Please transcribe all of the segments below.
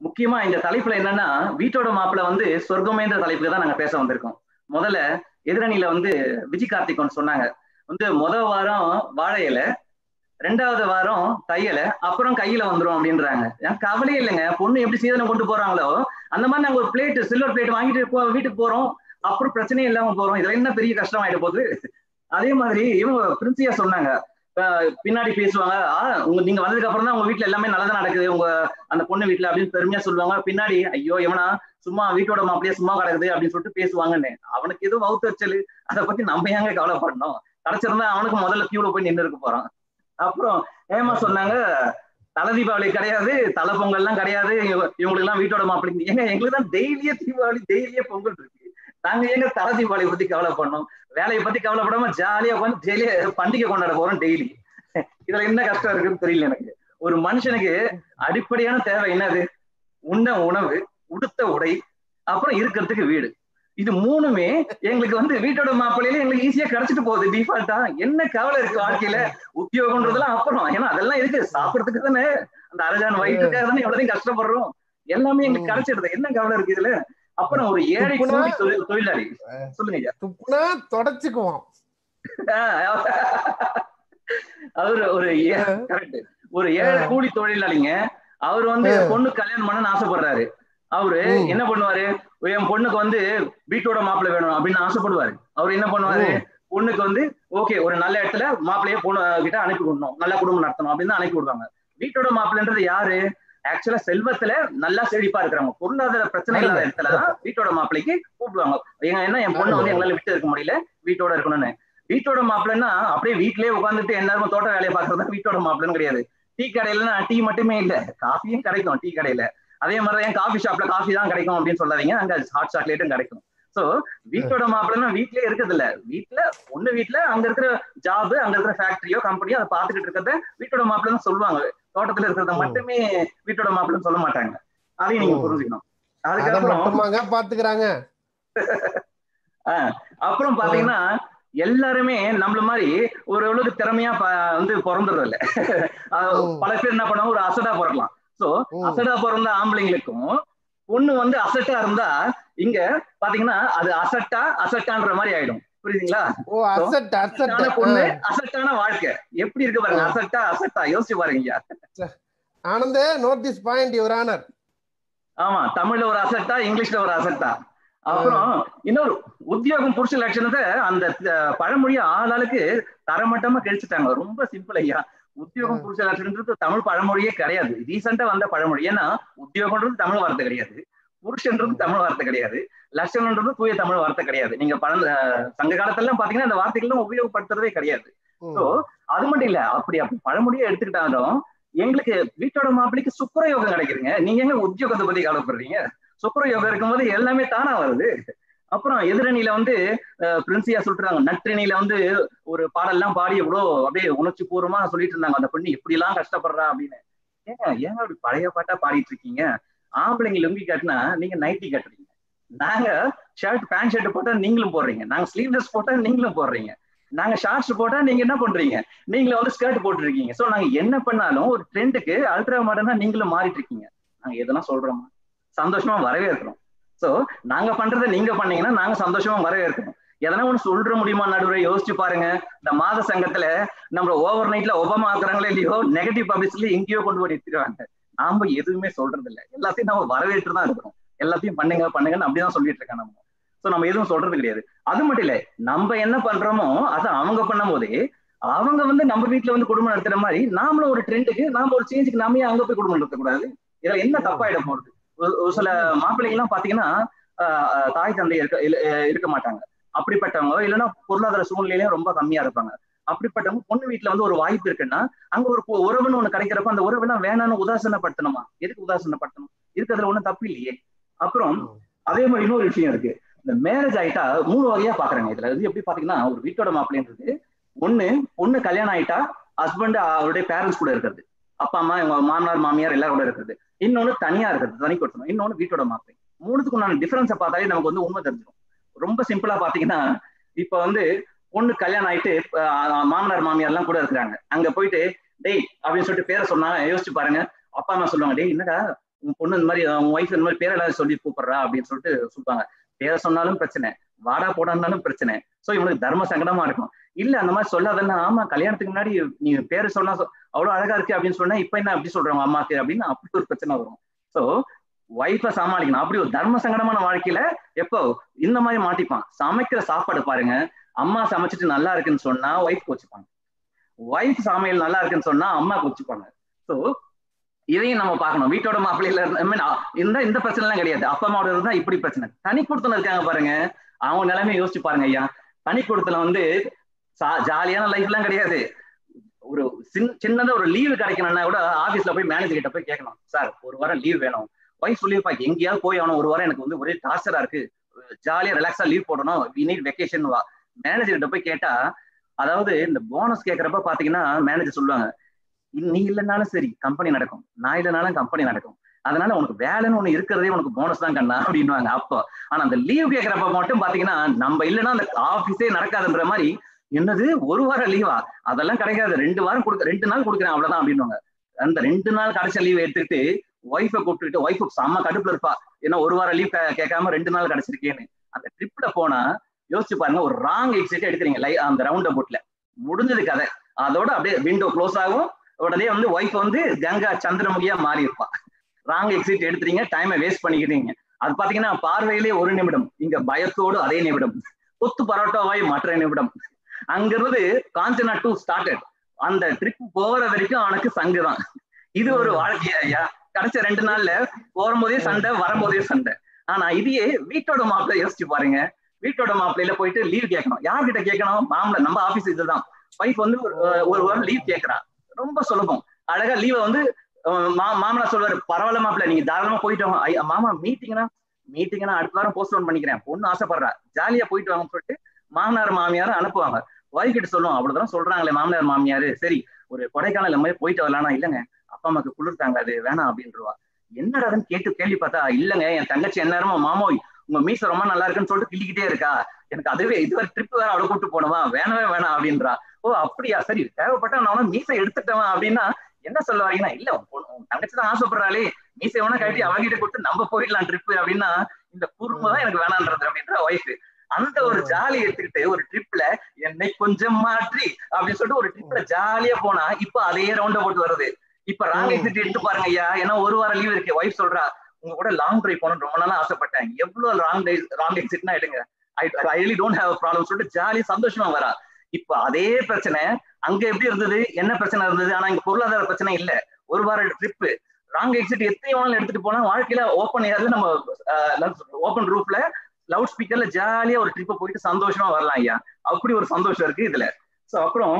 முக்கியமா இந்த தலைப்புல என்னன்னா வீட்டோட மாப்பிள்ள வந்து சொர்க்கமேன்ற தலைப்புல தான் நாங்க பேச வந்திருக்கோம் முதல்ல எதிரணியில வந்து விஜய் கார்த்திக் ஒன்று சொன்னாங்க வந்து முத வாரம் வாழை இலை ரெண்டாவது வாரம் தையல அப்புறம் கையில வந்துரும் அப்படின்றாங்க எனக்கு கவலையே இல்லைங்க பொண்ணு எப்படி சீதனம் கொண்டு போறாங்களோ அந்த மாதிரி நாங்க ஒரு பிளேட் சில்வர் பிளேட் வாங்கிட்டு போ- வீட்டுக்கு போறோம் அப்புறம் பிரச்சனையே இல்லாம போறோம் இதுல என்ன பெரிய கஷ்டம் ஆயிட போகுது அதே மாதிரி இவங்க பிரின்சியா சொன்னாங்க அஹ் பின்னாடி பேசுவாங்க ஆ உங்க நீங்க வந்ததுக்கு அப்புறம் தான் உங்க வீட்டுல எல்லாமே நல்லதா நடக்குது உங்க அந்த பொண்ணு வீட்டுல அப்படின்னு பெருமையா சொல்லுவாங்க பின்னாடி ஐயோ இவனா சும்மா வீட்டோட மாப்பிள்ளையே சும்மா கிடக்குது அப்படின்னு சொல்லிட்டு பேசுவாங்கன்னு அவனுக்கு எதுவும் வவுத்து வச்சல் அதை பத்தி நம்ம ஏங்க கவலைப்படணும் கிடைச்சிருந்தா அவனுக்கு முதல்ல கியூல போய் நின்று இருக்க போறான் அப்புறம் ஏமா சொன்னாங்க தலை தீபாவளி கிடையாது தலை பொங்கல்லாம் கிடையாது இவ- இவங்களுக்கு எல்லாம் வீட்டோட மாப்பிள்ளைங்க ஏங்க எங்களுக்கு தான் டெய்லியே தீபாவளி டெய்லியே பொங்கல் இருக்கு நாங்க ஏங்க தலை தீபாவளி பத்தி கவலைப்படணும் வேலையை பத்தி கவலைப்படாம ஜாலியா உட்காந்து ஜெயிலிய பண்டிகை கொண்டாட போறோம் டெய்லி இதுல என்ன கஷ்டம் இருக்குன்னு தெரியல எனக்கு ஒரு மனுஷனுக்கு அடிப்படையான தேவை என்னது உண்ண உணவு உடுத்த உடை அப்புறம் இருக்கிறதுக்கு வீடு இது மூணுமே எங்களுக்கு வந்து வீட்டோட மாப்பிள்ளையில எங்களுக்கு ஈஸியா கிடைச்சிட்டு போகுது டிஃபால்ட்டா என்ன கவலை இருக்கு வாழ்க்கையில உத்தியோகம்ன்றதெல்லாம் அப்புறம் ஏன்னா அதெல்லாம் இருக்கு சாப்பிடறதுக்கு தானே அந்த அரஜான் வயிற்றுக்காக தானே எவ்வளவு கஷ்டப்படுறோம் எல்லாமே எங்களுக்கு கிடைச்சிடுது என்ன கவலை இருக்கு இதுல அப்புறம் ஒரு ஏழை துப்புனா- கூலி தொழில் தொழிலாளி சொல்லுங்க ஐயா துப்புனா தொடச்சுக்குவோம் அவர் ஒரு கரெக்ட் ஒரு ஏழை கூலி தொழிலாளிங்க அவர் வந்து ஆ. பொண்ணு கல்யாணம் பண்ணணும்னு ஆசைப்படுறாரு அவரு ம். என்ன பண்ணுவாரு என் பொண்ணுக்கு வந்து வீட்டோட மாப்பிள்ளை வேணும் அப்படின்னு ஆசைப்படுவாரு அவர் என்ன பண்ணுவாரு ம். பொண்ணுக்கு வந்து ஓகே ஒரு நல்ல இடத்துல மாப்பிள்ளைய பொண்ணு கிட்ட அனுப்பி விடணும் நல்ல குடும்பம் நடத்தணும் அப்படின்னு தான் அனுப்பி விடுவாங்க வீட்டோட மாப்பிள்ளைன்றது யாரு ஆக்சுவலா செல்வத்துல நல்லா செழிப்பா இருக்கிறவங்க பொருளாதார பிரச்சனை இல்லாத இடத்துல தான் வீட்டோட மாப்பிள்ளைக்கு கூப்பிடுவாங்க ஏங்க என்ன என் பொண்ணு வந்து எங்களால விட்டு இருக்க முடியல வீட்டோட இருக்கணும்னு வீட்டோட மாப்பிள்ளைன்னா அப்படியே வீட்லயே உட்காந்துட்டு எல்லாரும் தோட்ட வேலையை பாக்குறது வீட்டோட மாப்பிள்ளைன்னு கிடையாது டீ கடையிலன்னா டீ மட்டுமே இல்ல காஃபியும் கிடைக்கும் டீ கடையில அதே மாதிரி என் காஃபி ஷாப்ல காஃபி தான் கிடைக்கும் அப்படின்னு சொல்லாதீங்க அங்க ஹாட் சாக்லேட்டும் கிடைக்கும் சோ வீட்டோட மாப்பிள்ளைன்னா வீட்லயே இருக்கிறது இல்ல வீட்ல ஒண்ணு வீட்ல அங்க இருக்கிற ஜாப் அங்க இருக்கிற ஃபேக்டரியோ கம்பெனியோ அதை பாத்துக்கிட்டு இருக்கிறத வீட்டோட மாப்பிள்ளைன்னு சொல்லுவாங்க தோட்டத்துல இருக்கிறத ம். மட்டுமே வீட்டோட மாப்பிள்ளைன்னு சொல்ல மாட்டாங்க அதையும் நீங்க ம். புரிஞ்சுக்கணும் அதை அதுக்கப்புறம் மட்டுமாங்க பாத்துக்கிறாங்க அப்புறம் பாத்தீங்கன்னா எல்லாருமே நம்மள மாதிரி ஓரளவுக்கு திறமையா ப- வந்து பிறந்துடுறது இல்ல அஹ் ம். பல பேர் என்ன பண்ணுவாங்க ஒரு அசடா பிறக்கலாம் சோ ம். அசடா பிறந்த ஆம்பளைங்களுக்கும் பொண்ணு வந்து அசட்டா இருந்தா இங்க பாத்தீங்கன்னா அது அசட்டா அசட்டான்ற மாதிரி ஆயிடும் புரியுதுங்களா ஓ அசட் அசட்டான அசட் பொண்ணு அசட்டான வாழ்க்கை எப்படி இருக்கு பாருங்க அசட்டா அசட்டா யோசிச்சு பாருங்க ஐயா. Anand note this point your honour ஆமா தமிழ்ல ஒரு அசட்டா இங்கிலீஷ்ல ஒரு அசட்டா அப்புறம் இன்னொரு உத்தியோகம் புருஷ லட்சணத்தை அந்த அஹ், பழமொழியை ஆளாளுக்கு தரமட்டமா கழிச்சுட்டாங்க ரொம்ப சிம்பிள் ஐயா உத்தியோகம் புருஷ லட்சணன்றது தமிழ் பழமொழியே கிடையாது ரீசெண்டா வந்த பழமொழி ஏன்னா உத்தியோகம்ன்றது தமிழ் வார்த்தை கிடையாது புருஷன்றது தமிழ் வார்த்தை கிடையாது லட்சணன்றது தூய தமிழ் வார்த்தை கிடையாது நீங்க பழந்த அஹ், சங்க காலத்துல எல்லாம் பாத்தீங்கன்னா அந்த வார்த்தைகள்லாம் உபயோகப்படுத்துறதே கிடையாது So, அது மட்டும் இல்ல அப்படி அப்படி பழமொழியை எடுத்துக்கிட்டாலும் எங்களுக்கு வீட்டோட மாப்பிள்ளைக்கு சுக்கரயோகம் கிடைக்குதுங்க நீங்க எங்க உத்தியோகத்தை பத்தி கவலைப்படுறீங்க சுக்கரயோகம் இருக்கும்போது எல்லாமே தானா வருது அப்புறம் எதிரணியில வந்து அஹ், பிரின்சியா சொல்றாங்க நற்றினியில வந்து ஒரு பாடல்லாம் பாடி எவ்வளோ அப்படியே உணர்ச்சி பூர்வமா சொல்லிட்டு இருந்தாங்க அந்த பெண்ணு இப்படி எல்லாம் கஷ்டப்படுறா அப்படின்னு ஏங்க ஏங்க அப்படி பழைய பாட்டா பாடிட்டு இருக்கீங்க ஆம்பளைங்க லுங்கி கட்டினா நீங்க நைட்டி கட்டுறீங்க நாங்க ஷர்ட் பேண்ட் ஷர்ட் போட்டா நீங்களும் போடுறீங்க நாங்க ஸ்லீவ்லெஸ் போட்டா நீங்களும் போடுறீங்க நாங்க ஷார்ட்ஸ் போட்டா நீங்க என்ன பண்றீங்க நீங்களும் வந்து ஸ்கர்ட் போட்டுருக்கீங்க சோ நாங்க என்ன பண்ணாலும் ஒரு ட்ரெண்டுக்கு அல்ட்ரா மாடர்னா நீங்களும் மாறிட்டு இருக்கீங்க நாங்க எதெல்லாம் சொல்றோமா சந்தோஷமா வரவேற்கிறோம் சோ நாங்க பண்றதை நீங்க பண்ணீங்கன்னா நாங்க சந்தோஷமா வரவேற்கிறோம் எதனா ஒண்ணு சொல்ற முடியுமா நடுவரை யோசிச்சு பாருங்க இந்த மாத சங்கத்துல நம்ம ஓவர் நைட்ல ஒபாமா ஆக்குறாங்களோ இல்லையோ நெகட்டிவ் பப்ளிசிட்டி எங்கேயோ கொண்டு போய் எடுத்துருவாங்க நாம எதுவுமே சொல்றது இல்ல எல்லாத்தையும் நம்ம வரவேற்று தான் இருக்கிறோம் எல்லாத்தையும் பண்ணுங்க பண்ணுங்கன்னு அப்படிதான் சொல்லிட்டு இருக்கேன் நம்ம சோ நம்ம எதுவும் சொல்றது கிடையாது அது மட்டும் இல்ல நம்ம என்ன பண்றோமோ அதை அவங்க பண்ணும் போதே அவங்க வந்து நம்ம வீட்டுல வந்து குடும்பம் நடத்துற மாதிரி நாமளும் ஒரு ட்ரெண்டுக்கு நாம ஒரு சேஞ்சுக்கு நாம ஏன் அங்க போய் குடும்பம் நடத்தக்கூடாது இதுல என்ன தப்பாயிட போறது ஒரு- ஒரு சில மாப்பிள்ளைங்க எல்லாம் பாத்தீங்கன்னா ஆஹ் ஆஹ் தாய் தந்தை இருக்க இல்ல- அஹ் இருக்க மாட்டாங்க அப்படிப்பட்டவங்க இல்லைன்னா பொருளாதார சூழ்நிலையிலும் ரொம்ப கம்மியா இருப்பாங்க அப்படிப்பட்டவங்க பொண்ணு வீட்டுல வந்து ஒரு வாய்ப்பு இருக்குன்னா அங்க ஒரு பொ- உறவுன்னு ஒண்ணு கிடைக்கிறப்ப அந்த உறவுலாம் வேணாம்னு உதாசீனப்படுத்தணுமா எதுக்கு உதாசீனப்படுத்தணும் இருக்கிறதுல ஒண்ணும் தப்பு இல்லையே அப்புறம் அதே மாதிரி இன்னொரு விஷயம் இருக்கு இந்த மேரேஜ் ஆயிட்டா மூணு வகையா பாக்குறாங்க இதுல இது எப்படி பாத்தீங்கன்னா ஒரு வீட்டோட மாப்பிள்ளைன்றது ஒண்ணு பொண்ணு கல்யாணம் ஆயிட்டா ஹஸ்பண்ட் அவருடைய பேரண்ட்ஸ் கூட இருக்கிறது அப்பா அம்மா இவங்க மாமனார் மாமியார் எல்லாரும் கூட இருக்கிறது இன்னொன்னு தனியா இருக்கிறது தனி கொடுத்தணும் இன்னொன்னு வீட்டோட மாப்பிள்ளை மூணுத்துக்கும் நான் டிஃபரன்ஸை பார்த்தாலே நமக்கு வந்து உண்மை தெரிஞ்சிடும் ரொம்ப சிம்பிளா பாத்தீங்கன்னா இப்ப வந்து பொண்ணு கல்யாணம் ஆயிட்டு ஆஹ் மாமனார் மாமியார் எல்லாம் கூட இருக்கிறாங்க அங்க போயிட்டு டேய் அப்படின்னு சொல்லிட்டு பேரை சொன்னா யோசிச்சு பாருங்க அப்பா அம்மா சொல்லுவாங்க டேய் என்னடா உன் பொண்ணு இந்த மாதிரி உன் ஒய்ஃப் இந்த மாதிரி பேரெல்லாம் சொல்லி கூப்பிடுறா அப்படின்னு சொல்லிட்டு சொல்லுவாங்க பேரை சொன்னாலும் பிரச்சனை வாடா போடான்னாலும் பிரச்சனை சோ இவனுக்கு தர்ம சங்கடமா இருக்கும் இல்ல அந்த மாதிரி சொல்லாதன்னா ஆமா கல்யாணத்துக்கு முன்னாடி நீ பேரு சொன்னா சொ- அவ்வளவு அழகா இருக்கு அப்படின்னு சொன்னா இப்ப என்ன அப்படி சொல்றாங்க அம்மாக்கு அப்படின்னு அப்படி ஒரு பிரச்சனை வரும் சோ ஒய்ஃபை சமாளிக்கணும் அப்படி ஒரு தர்ம சங்கடமான வாழ்க்கையில எப்போ இந்த மாதிரி மாட்டிப்பான் சமைக்கிற சாப்பாடு பாருங்க அம்மா சமைச்சிட்டு நல்லா இருக்குன்னு சொன்னா ஒய்ஃப் கோச்சுப்பாங்க ஒய்ஃப் சமையல் நல்லா இருக்குன்னு சொன்னா அம்மா கோச்சுப்பாங்க சோ இதையும் நம்ம பார்க்கணும் வீட்டோட மாப்பிள்ளையில இருந்து I mean, அ- இந்த இந்த பிரச்சனை எல்லாம் கிடையாது அப்பா அம்மாவோட இருந்தா இப்படி பிரச்சனை தனி கொடுத்தன இருக்காங்க பாருங்க அவங்க நிலைமையை யோசிச்சு பாருங்க ஐயா தனி கொடுத்தல வந்து சா- ஜாலியான லைஃப் எல்லாம் கிடையாது ஒரு சின்- சின்னதா ஒரு லீவு கிடைக்கணும்னா கூட ஆபீஸ்ல போய் மேனேஜர் கிட்ட போய் கேட்கணும் சார் ஒரு வாரம் லீவ் வேணும் ஒய்ஃப் சொல்லியிருப்பா எங்கேயாவது போய் ஆகணும் ஒரு வாரம் எனக்கு வந்து ஒரே டார்ச்சரா இருக்கு ஜாலியா ரிலாக்ஸா லீவ் போடணும் வி நீட் வெக்கேஷன் வா மேனேஜர் கிட்ட போய் கேட்டா அதாவது இந்த போனஸ் கேட்கறப்ப பாத்தீங்கன்னா மேனேஜர் சொல்லுவாங்க "இ- நீ இல்லைனாலும் சரி கம்பெனி நடக்கும் நான் இல்லைனாலும் கம்பெனி நடக்கும் அதனால உனக்கு வேலைன்னு ஒண்ணு இருக்கிறதே உனக்கு போனஸ் தான் கண்ணா அப்படின்னுவாங்க அப்போ ஆனா அந்த லீவ் கேட்கறப்ப மட்டும் பாத்தீங்கன்னா நம்ம இல்லைன்னா அந்த ஆபீஸே நடக்காதுன்ற மாதிரி என்னது ஒரு வாரம் லீவா அதெல்லாம் கிடைக்காது ரெண்டு வாரம் கொடுக்க ரெண்டு நாள் கொடுக்குறேன் அவ்வளவுதான் அப்படின்னுவாங்க அந்த ரெண்டு நாள் கடைசி லீவ் எடுத்துக்கிட்டு ஒய்ஃபை கூப்பிட்டுக்கிட்டு ஒய்ஃபு செம்ம கடுப்புல இருப்பா ஏன்னா ஒரு வாரம் லீவ் கேட்காம ரெண்டு நாள் கிடைச்சிருக்கேன்னு அந்த ட்ரிப்ல போனா யோசிச்சு பாருங்க ஒரு ராங் எக்ஸிட் எடுக்கிறீங்க லை அந்த ரவுண்ட் அபவுட்ல முடிஞ்சது கதை அதோட அப்படியே விண்டோ க்ளோஸ் ஆகும் உடனே வந்து ஒய்ஃப் வந்து கங்கா சந்திரமுகியா மாறி இருப்பா ராங் எக்ஸிட் எடுத்துறீங்க டைமை வேஸ்ட் பண்ணிக்கிறீங்க அது பாத்தீங்கன்னா பார்வையிலே ஒரு நிமிடம் இங்க பயத்தோடு அதே நிமிடம் கொத்து பரோட்டாவாய் மற்ற நிமிடம் அங்கிருந்து காஞ்சனா டூ ஸ்டார்டட் அந்த ட்ரிப் போற வரைக்கும் அவனுக்கு சங்கு தான் இது ஒரு வாழ்க்கையா ஐயா கிடைச்ச ரெண்டு நாள்ல போகும்போதே சண்டை வரும்போதே சண்டை ஆனா இதையே வீட்டோட மாப்பிள்ளை யோசிச்சு பாருங்க வீட்டோட மாப்பிள்ளையில போயிட்டு லீவ் கேட்கணும் யார்கிட்ட கேட்கணும் மாமல நம்ம ஆபீஸ் இதுதான் ஒய்ஃப் வந்து ஒரு ஒரு வாரம் லீவ் கேட்கறா ரொம்ப சுலபம் அழகா லீவை வந்து அஹ், மா- மாமனார் சொல்வாரு பரவாயில்ல மாப்பிள்ள நீங்க தாராளமா போயிட்டு வாங்க ஐ- மாமா மீட்டிங்னா மீட்டிங்னா அடுத்த வாரம் போஸ்ட்போன் பண்ணிக்கிறேன் பொண்ணு ஆசைப்படுறா ஜாலியா போயிட்டு வாங்கன்னு சொல்லிட்டு மாமனார் மாமியார் அனுப்புவாங்க ஒய்ஃப் கிட்ட சொல்லுவோம் அவ்வளவுதான் சொல்றாங்களே மாமனார் மாமியாரு சரி ஒரு கொடைக்கானல் மாதிரி போயிட்டு வரலாம்னா இல்லங்க அப்பா அம்மாக்கு குளிர் தாங்காது வேணாம் அப்படின்றவா என்னடாதுன்னு கேட்டு கேள்வி பார்த்தா இல்லங்க என் தங்கச்சி எந்நேரமும் மாமோய் உங்க மீச ரொம்ப நல்லா இருக்குன்னு சொல்லிட்டு கிள்ளிக்கிட்டே இருக்கா எனக்கு அதுவே இதுவரை ட்ரிப் வேற அவளை கூட்டு போனவா வேணவே வேணாம் அப்படின்றா ஓ அப்படியா சரி தேவைப்பட்டா நான் மீசை எடுத்துட்டவன் அப்படின்னா என்ன சொல்ல வரீங்கன்னா இல்ல உன் பொண்ணு- உன் தங்கச்சி தான் ஆசைப்படுறாளே மீசை வேணா கழட்டி அவகிட்ட கொடுத்து நம்ம போயிடலாம் ட்ரிப் அப்படின்னா இந்த குறும்பு தான் எனக்கு வேணான்றது அப்படின்ற ஒய்ஃப் அந்த ஒரு ஜாலி எடுத்துக்கிட்டு ஒரு ட்ரிப்ல என்னை கொஞ்சம் மாற்றி அப்படின்னு சொல்லிட்டு ஒரு ட்ரிப்ல ஜாலியா போனா இப்ப அதே ரவுண்ட போட்டு வருது இப்ப ராங் ம். எக்ஸிட் எடுத்து பாருங்க ஐயா ஏன்னா ஒரு வாரம் லீவ் இருக்கு ஒய்ஃப் சொல்றா உங்க கூட லாங் டிரைவ் போகணும்னு ரொம்ப நாளா ஆசைப்பட்டேன் எவ்வளவு ராங் ராங் எக்ஸிட்னா எடுங்க I I really don't have problem சொல்லிட்டு ஜாலி சந்தோஷமா வரா இப்ப அதே பிரச்சனை அங்க எப்படி இருந்தது என்ன பிரச்சனை இருந்தது ஆனா இங்க பொருளாதார பிரச்சனை இல்ல ஒரு வார ட்ரிப் ராங் எக்ஸிட் எத்தனை வேணாலும் எடுத்துட்டு போனா வாழ்க்கையில ஓப்பன் ஏர்ல நம்ம ஓப்பன் ரூஃப்ல லவுட் ஸ்பீக்கர்ல ஜாலியா ஒரு ட்ரிப்பை போயிட்டு சந்தோஷமா வரலாம் ஐயா அப்படி ஒரு சந்தோஷம் இருக்கு இதுல சோ அப்புறம்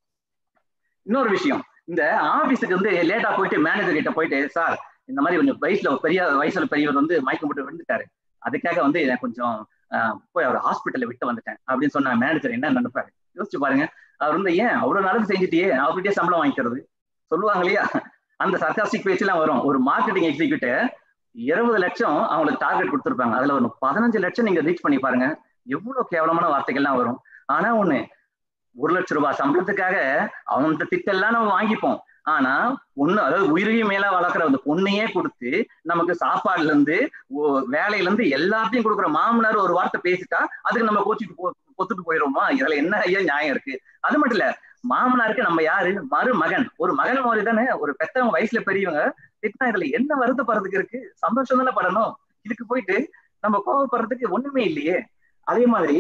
இன்னொரு விஷயம் இந்த ஆபீஸுக்கு வந்து லேட்டா போயிட்டு மேனேஜர் கிட்ட போயிட்டு சார் இந்த மாதிரி கொஞ்சம் வயசுல ஒரு பெரிய வயசுல பெரியவர் வந்து மயக்கம் போட்டு விழுந்துட்டாரு அதுக்காக வந்து எனக்கு கொஞ்சம் ஆஹ், போய் அவர் ஹாஸ்பிட்டல்ல விட்டு வந்துட்டேன் அப்படின்னு சொன்ன மேனேஜர் என்ன நினைப்பாரு யோசிச்சு பாருங்க அவர் வந்து ஏன் அவ்வளவு நல்லது செஞ்சுட்டியே அவர்கிட்டயே சம்பளம் வாங்கிக்கிறது சொல்லுவாங்க இல்லையா அந்த சர்க்காஸ்டிக் பேச்செல்லாம் வரும் ஒரு மார்க்கெட்டிங் எக்ஸிக்யூட்டிவ் இருபது லட்சம் அவங்களுக்கு டார்கெட் கொடுத்துருப்பாங்க அதுல ஒரு பதினஞ்சு லட்சம் நீங்க ரீச் பண்ணி பாருங்க எவ்வளவு கேவலமான வார்த்தைகள்லாம் வரும் ஆனா ஒண்ணு ஒரு லட்சம் ரூபாய் சம்பளத்துக்காக அவன்கிட்ட திட்டெல்லாம் நம்ம வாங்கிப்போம் ஆனா பொண்ணு அதாவது உயிரையும் மேல வளர்க்குற அந்த பொண்ணையே கொடுத்து நமக்கு சாப்பாடுல இருந்து ஓ- வேலையில இருந்து எல்லாத்தையும் கொடுக்குற மாமனார் ஒரு வார்த்தை பேசிட்டா அதுக்கு நம்ம கோச்சிட்டு போ கொத்துட்டு போயிடுவோமா இதுல என்ன ஐயா நியாயம் இருக்கு அது மட்டும் இல்ல மாமனாருக்கு நம்ம யாரு மருமகன் ஒரு மகன் மாதிரி தானே ஒரு பெத்தவங்க வயசுல பெரியவங்க திட்டினா இதுல என்ன வருத்தப்படுறதுக்கு இருக்கு சந்தோஷம் தானே படணும் இதுக்கு போயிட்டு நம்ம கோவப்படுறதுக்கு ஒண்ணுமே இல்லையே அதே மாதிரி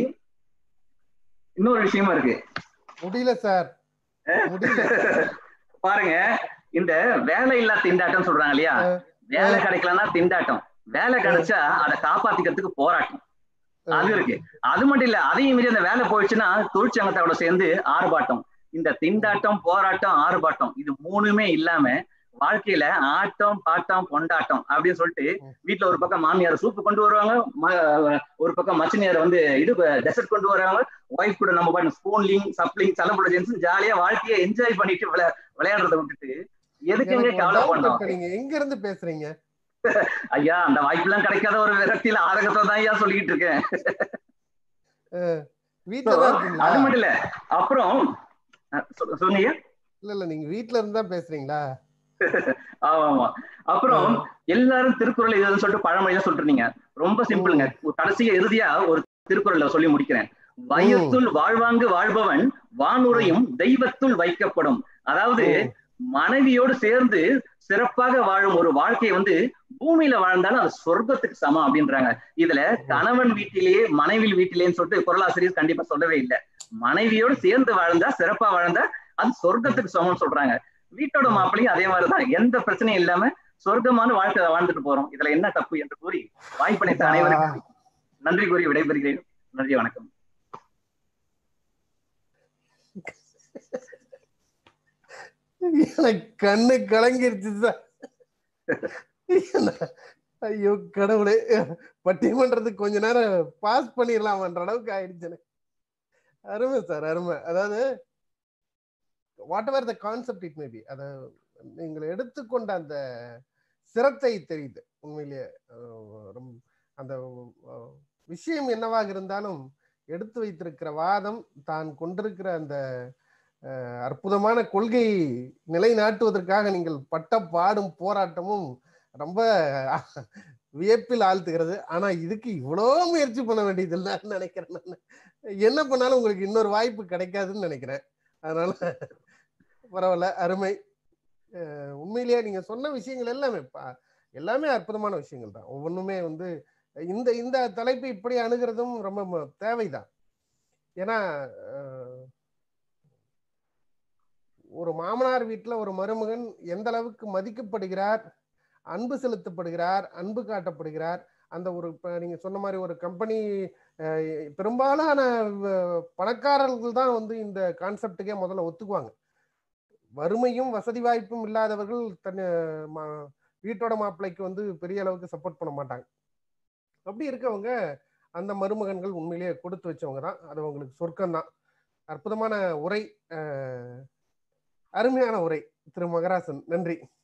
இன்னொரு விஷயமா இருக்கு முடியல சார் முடியல பாருங்க இந்த வேலை இல்லா திண்டாட்டம் சொல்றாங்க இல்லையா அஹ். வேலை கிடைக்கலன்னா திண்டாட்டம் வேலை கிடைச்சா அதை காப்பாத்திக்கிறதுக்கு போராட்டம் அது இருக்கு அது மட்டும் இல்ல அதையும் மீறி அந்த வேலை போயிடுச்சுன்னா தொழிற்சங்கத்தோட சேர்ந்து ஆர்ப்பாட்டம் இந்த திண்டாட்டம் போராட்டம் ஆர்ப்பாட்டம் இது மூணுமே இல்லாம வாழ்க்கையில ஆட்டம் பாட்டம் கொண்டாட்டம் அப்படின்னு சொல்லிட்டு வீட்டுல ஒரு பக்கம் மாமியார் சூப்பு கொண்டு வருவாங்க ம- ஒரு பக்கம் மச்சினியார் வந்து இது டெசர்ட் கொண்டு வருவாங்க ஒய்ஃப் கூட நம்ம பாட்டு ஸ்பூன்லிங் சப்ளிங் செலப்ரேஷன்ஸ் ஜாலியா வாழ்க்கையை என்ஜாய் பண்ணிட்டு விளை- விளையாடுறத விட்டுட்டு எதுக்குங்க எனக்கு கவலை doubt பண்ணோம் இப்ப நீங்க எங்க இருந்து பேசுறீங்க ஐயா அந்த வாய்ப்பெல்லாம் கிடைக்காத ஒரு விரக்தியில ஆதகத்தை தான் ஐயா சொல்லிட்டு இருக்கேன் வீட்டுல தான் இருக்கீங்களா அது மட்டும் இல்ல அப்புறம் அஹ் சொ- சொன்னீங்க இல்ல இல்ல நீங்க வீட்ல இருந்து தான் பேசுறீங்களா ஆமா ஆமா அப்புறம் எல்லாரும் திருக்குறள் இதுன்னு சொல்லிட்டு பழமொழியா சொல்றீங்க ரொம்ப சிம்பிளுங்க கடைசியா இறுதியா ஒரு திருக்குறள்ல சொல்லி முடிக்கிறேன் வயத்துள் வாழ்வாங்கு வாழ்பவன் வானுரையும் தெய்வத்துள் வைக்கப்படும் அதாவது மனைவியோடு சேர்ந்து சிறப்பாக வாழும் ஒரு வாழ்க்கையை வந்து பூமியில வாழ்ந்தாலும் அது சொர்க்கத்துக்கு சமம் அப்படின்றாங்க இதுல கணவன் வீட்டிலேயே மனைவி வீட்டிலேன்னு சொல்லிட்டு குரலாசிரியர் கண்டிப்பா சொல்லவே இல்லை மனைவியோடு சேர்ந்து வாழ்ந்தா சிறப்பா வாழ்ந்தா அது சொர்க்கத்துக்கு சமம்னு சொல்றாங்க வீட்டோட மாப்பிள்ளையும் அதே மாதிரிதான் எந்த பிரச்சனையும் இல்லாம சொர்க்கமான வாழ்க்கை வாழ்ந்துட்டு போறோம் இதுல என்ன தப்பு என்று கூறி வாய்ப்பளித்த அனைவருக்கும் நன்றி கூறி விடைபெறுகிறேன் நன்றி வணக்கம் எனக்கு கண்ணு கலங்கிருச்சு சார் ஐயோ கடவுளே பட்டிமன்றத்துக்கு கொஞ்ச நேரம் பாஸ் பண்ணிடலாமன்ற அளவுக்கு ஆயிடுச்சு எனக்கு அருமை சார் அருமை அதாவது whatever the concept it maybe அத நீங்கள் எடுத்துக்கொண்ட அந்த சிரத்தை தெரியுது உண்மையிலேயே அந்த விஷயம் என்னவாக இருந்தாலும் எடுத்து வைத்திருக்கிற வாதம் தான் கொண்டிருக்கிற அந்த அற்புதமான கொள்கை நிலைநாட்டுவதற்காக நீங்கள் பட்ட பாடும் போராட்டமும் ரொம்ப வியப்பில் ஆழ்த்துகிறது ஆனா இதுக்கு இவ்வளோ முயற்சி பண்ண வேண்டியது இல்லைன்னு நினைக்கிறேன் நான் என்ன பண்ணாலும் உங்களுக்கு இன்னொரு வாய்ப்பு கிடைக்காதுன்னு நினைக்கிறேன் அதனால பரவாயில்ல அருமை உண்மையிலேயே நீங்க சொன்ன விஷயங்கள் எல்லாமே எல்லாமே அற்புதமான விஷயங்கள் தான் ஒவ்வொன்றுமே வந்து இந்த இந்த தலைப்பை இப்படி அணுகிறதும் ரொம்ப தேவைதான் ஏன்னா ஒரு மாமனார் வீட்டில் ஒரு மருமகன் எந்த அளவுக்கு மதிக்கப்படுகிறார் அன்பு செலுத்தப்படுகிறார் அன்பு காட்டப்படுகிறார் அந்த ஒரு இப்போ நீங்கள் சொன்ன மாதிரி ஒரு கம்பெனி பெரும்பாலான பணக்காரர்கள் தான் வந்து இந்த கான்செப்டுக்கே முதல்ல ஒத்துக்குவாங்க வறுமையும் வசதி வாய்ப்பும் இல்லாதவர்கள் தன் வீட்டோட மாப்பிள்ளைக்கு வந்து பெரிய அளவுக்கு சப்போர்ட் பண்ண மாட்டாங்க அப்படி இருக்கவங்க அந்த மருமகன்கள் உண்மையிலேயே கொடுத்து வச்சவங்க தான் அது அவங்களுக்கு சொர்க்கம் தான் அற்புதமான உரை அருமையான உரை திரு மகராசன் நன்றி